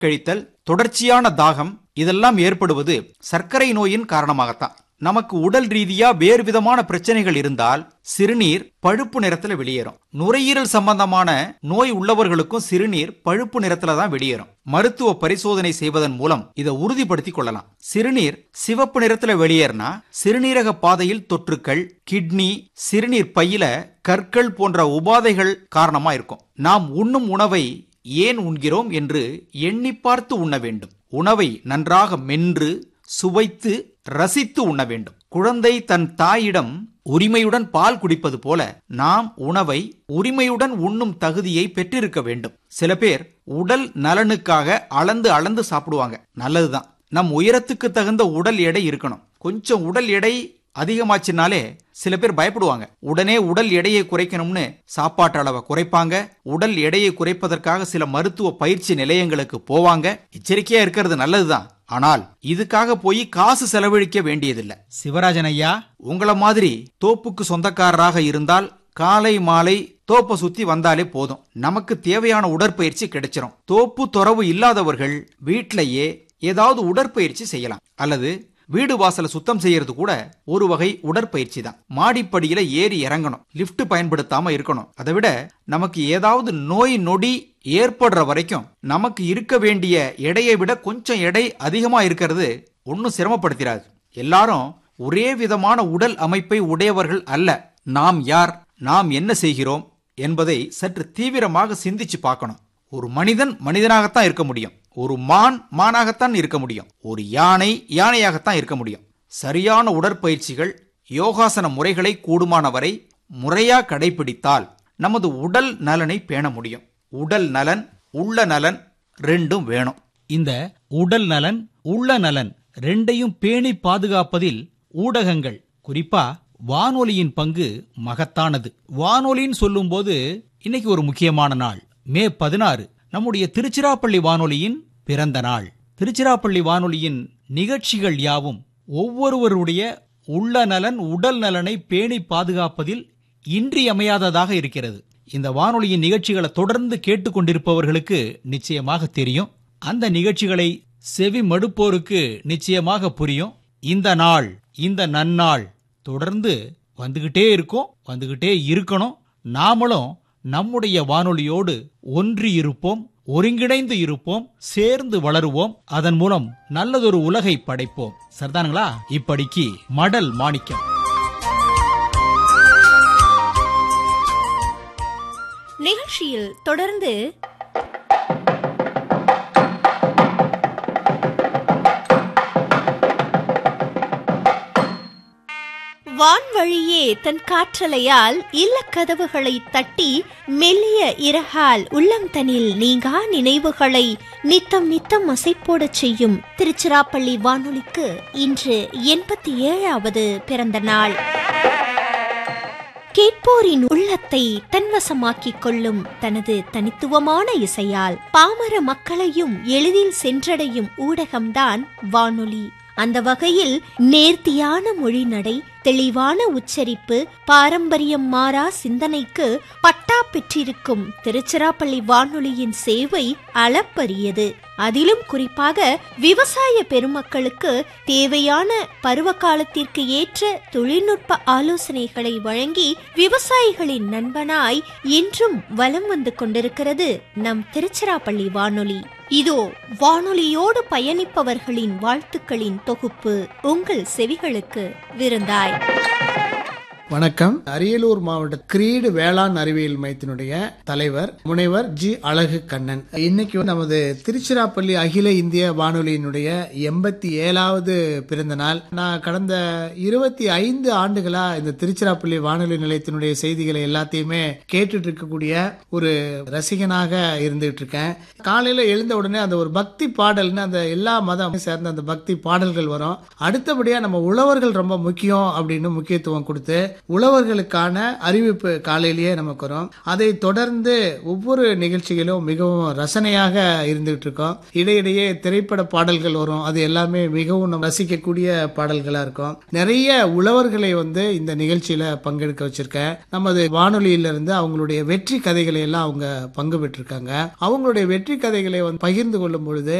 கழித்தல் தொடர்ச்சியான தாகம் இதெல்லாம் ஏற்படுவது சர்க்கரை நோயின் காரணமாகத்தான் நமக்கு உடல் ரீதியா வேறு விதமான பிரச்சனைகள் இருந்தால் சிறுநீர் பழுப்பு நிறத்துல வெளியேறும் நுரையீரல் சம்பந்தமான நோய் உள்ளவர்களுக்கும் சிறுநீர் பழுப்பு நிறத்துல தான் வெளியேறும் மருத்துவ பரிசோதனை செய்வதன் மூலம் இதை உறுதிப்படுத்திக் கொள்ளலாம் சிறுநீர் சிவப்பு நிறத்துல வெளியேறினா சிறுநீரக பாதையில் தொற்றுக்கள் கிட்னி சிறுநீர் பையில கற்கள் போன்ற உபாதைகள் காரணமா இருக்கும் நாம் உண்ணும் உணவை ஏன் உண்கிறோம் என்று எண்ணி பார்த்து உண்ண வேண்டும் உணவை நன்றாக மென்று சுவைத்து ரசித்து உண்ண வேண்டும் குழந்தை தன் தாயிடம் உரிமையுடன் பால் குடிப்பது போல நாம் உணவை உரிமையுடன் உண்ணும் தகுதியை பெற்றிருக்க வேண்டும் சில பேர் உடல் நலனுக்காக அளந்து அளந்து சாப்பிடுவாங்க நல்லதுதான் நம் உயரத்துக்கு தகுந்த உடல் எடை இருக்கணும் கொஞ்சம் உடல் எடை அதிகமாச்சுனாலே சில பேர் பயப்படுவாங்க உடனே உடல் எடையை குறைக்கணும்னு சாப்பாட்டு அளவை குறைப்பாங்க உடல் எடையை குறைப்பதற்காக சில மருத்துவ பயிற்சி நிலையங்களுக்கு போவாங்க எச்சரிக்கையா இருக்கிறது நல்லதுதான் ஆனால் இதுக்காக போய் காசு செலவழிக்க வேண்டியதில்லை சிவராஜன் ஐயா உங்கள மாதிரி தோப்புக்கு சொந்தக்காரராக இருந்தால் காலை மாலை தோப்பை சுத்தி வந்தாலே போதும் நமக்கு தேவையான உடற்பயிற்சி கிடைச்சிரும் தோப்பு துறவு இல்லாதவர்கள் வீட்டிலேயே ஏதாவது உடற்பயிற்சி செய்யலாம் அல்லது வீடு வாசலை சுத்தம் செய்யறது கூட ஒரு வகை உடற்பயிற்சி தான் மாடிப்படியில ஏறி இறங்கணும் லிஃப்ட் பயன்படுத்தாம இருக்கணும் அதை விட நமக்கு ஏதாவது நோய் நொடி ஏற்படுற வரைக்கும் நமக்கு இருக்க வேண்டிய எடையை விட கொஞ்சம் எடை அதிகமா இருக்கிறது ஒன்னும் சிரமப்படுத்திடாது எல்லாரும் ஒரே விதமான உடல் அமைப்பை உடையவர்கள் அல்ல நாம் யார் நாம் என்ன செய்கிறோம் என்பதை சற்று தீவிரமாக சிந்திச்சு பார்க்கணும் ஒரு மனிதன் மனிதனாகத்தான் இருக்க முடியும் ஒரு மான் மானாகத்தான் இருக்க முடியும் ஒரு யானை யானையாகத்தான் இருக்க முடியும் சரியான உடற்பயிற்சிகள் யோகாசன முறைகளை கூடுமானவரை முறையா கடைபிடித்தால் நமது உடல் நலனை பேண முடியும் உடல் நலன் உள்ள நலன் ரெண்டும் வேணும் இந்த உடல் நலன் உள்ள நலன் ரெண்டையும் பேணி பாதுகாப்பதில் ஊடகங்கள் குறிப்பா வானொலியின் பங்கு மகத்தானது வானொலின்னு சொல்லும்போது இன்னைக்கு ஒரு முக்கியமான நாள் மே பதினாறு நம்முடைய திருச்சிராப்பள்ளி வானொலியின் பிறந்த நாள் திருச்சிராப்பள்ளி வானொலியின் நிகழ்ச்சிகள் யாவும் ஒவ்வொருவருடைய உள்ள நலன் உடல் நலனை பேணி பாதுகாப்பதில் இன்றியமையாததாக இருக்கிறது இந்த வானொலியின் நிகழ்ச்சிகளை தொடர்ந்து கேட்டுக்கொண்டிருப்பவர்களுக்கு நிச்சயமாக தெரியும் அந்த நிகழ்ச்சிகளை செவி மடுப்போருக்கு நிச்சயமாக புரியும் இந்த நாள் இந்த நன்னாள் தொடர்ந்து வந்துகிட்டே இருக்கும் வந்துகிட்டே இருக்கணும் நாமளும் நம்முடைய வானொலியோடு ஒன்றி இருப்போம் ஒருங்கிணைந்து இருப்போம் சேர்ந்து வளருவோம் அதன் மூலம் நல்லதொரு உலகை படைப்போம் சரிதானுங்களா இப்படிக்கு மடல் மாணிக்கம் நிகழ்ச்சியில் தொடர்ந்து வான்வழியே தன் காற்றலையால் இல்லக்கதவுகளை தட்டி மெல்லிய இரகால் உள்ளம் தனில் நீங்கா நினைவுகளை நித்தம் நித்தம் அசைப்போடச் செய்யும் திருச்சிராப்பள்ளி வானொலிக்கு இன்று எண்பத்தி ஏழாவது பிறந்த நாள் கேட்போரின் உள்ளத்தை தன்வசமாக்கிக் கொள்ளும் தனது தனித்துவமான இசையால் பாமர மக்களையும் எளிதில் சென்றடையும் ஊடகம்தான் வானொலி அந்த வகையில் நேர்த்தியான மொழிநடை தெளிவான உச்சரிப்பு பாரம்பரியம் மாறா சிந்தனைக்கு பட்டா பெற்றிருக்கும் திருச்சிராப்பள்ளி வானொலியின் சேவை அளப்பரியது அதிலும் குறிப்பாக விவசாய பெருமக்களுக்கு தேவையான பருவ காலத்திற்கு ஏற்ற தொழில்நுட்ப ஆலோசனைகளை வழங்கி விவசாயிகளின் நண்பனாய் இன்றும் வலம் வந்து கொண்டிருக்கிறது நம் திருச்சிராப்பள்ளி வானொலி இதோ வானொலியோடு பயணிப்பவர்களின் வாழ்த்துக்களின் தொகுப்பு உங்கள் செவிகளுக்கு விருந்தாய் வணக்கம் அரியலூர் மாவட்ட கிரீடு வேளாண் அறிவியல் மையத்தினுடைய தலைவர் முனைவர் ஜி அழகு கண்ணன் இன்னைக்கு வந்து நமது திருச்சிராப்பள்ளி அகில இந்திய வானொலியினுடைய எண்பத்தி ஏழாவது பிறந்த நாள் நான் கடந்த இருபத்தி ஐந்து ஆண்டுகளா இந்த திருச்சிராப்பள்ளி வானொலி நிலையத்தினுடைய செய்திகளை எல்லாத்தையுமே கேட்டுட்டு இருக்கக்கூடிய ஒரு ரசிகனாக இருந்துகிட்டு இருக்கேன் காலையில எழுந்த உடனே அந்த ஒரு பக்தி பாடல்னு அந்த எல்லா மதம் சேர்ந்த அந்த பக்தி பாடல்கள் வரும் அடுத்தபடியா நம்ம உழவர்கள் ரொம்ப முக்கியம் அப்படின்னு முக்கியத்துவம் கொடுத்து உழவர்களுக்கான அறிவிப்பு காலையிலேயே நமக்கு வரும் அதை தொடர்ந்து ஒவ்வொரு நிகழ்ச்சிகளும் மிகவும் ரசனையாக இருந்துகிட்டு இருக்கோம் இடையிடையே திரைப்பட பாடல்கள் வரும் அது எல்லாமே மிகவும் நம்ம ரசிக்கக்கூடிய பாடல்களா இருக்கும் நிறைய உழவர்களை வந்து இந்த நிகழ்ச்சியில பங்கெடுக்க வச்சிருக்கேன் நமது வானொலியில இருந்து அவங்களுடைய வெற்றி கதைகளை எல்லாம் அவங்க பங்கு பெற்றிருக்காங்க அவங்களுடைய வெற்றி கதைகளை வந்து பகிர்ந்து கொள்ளும் பொழுது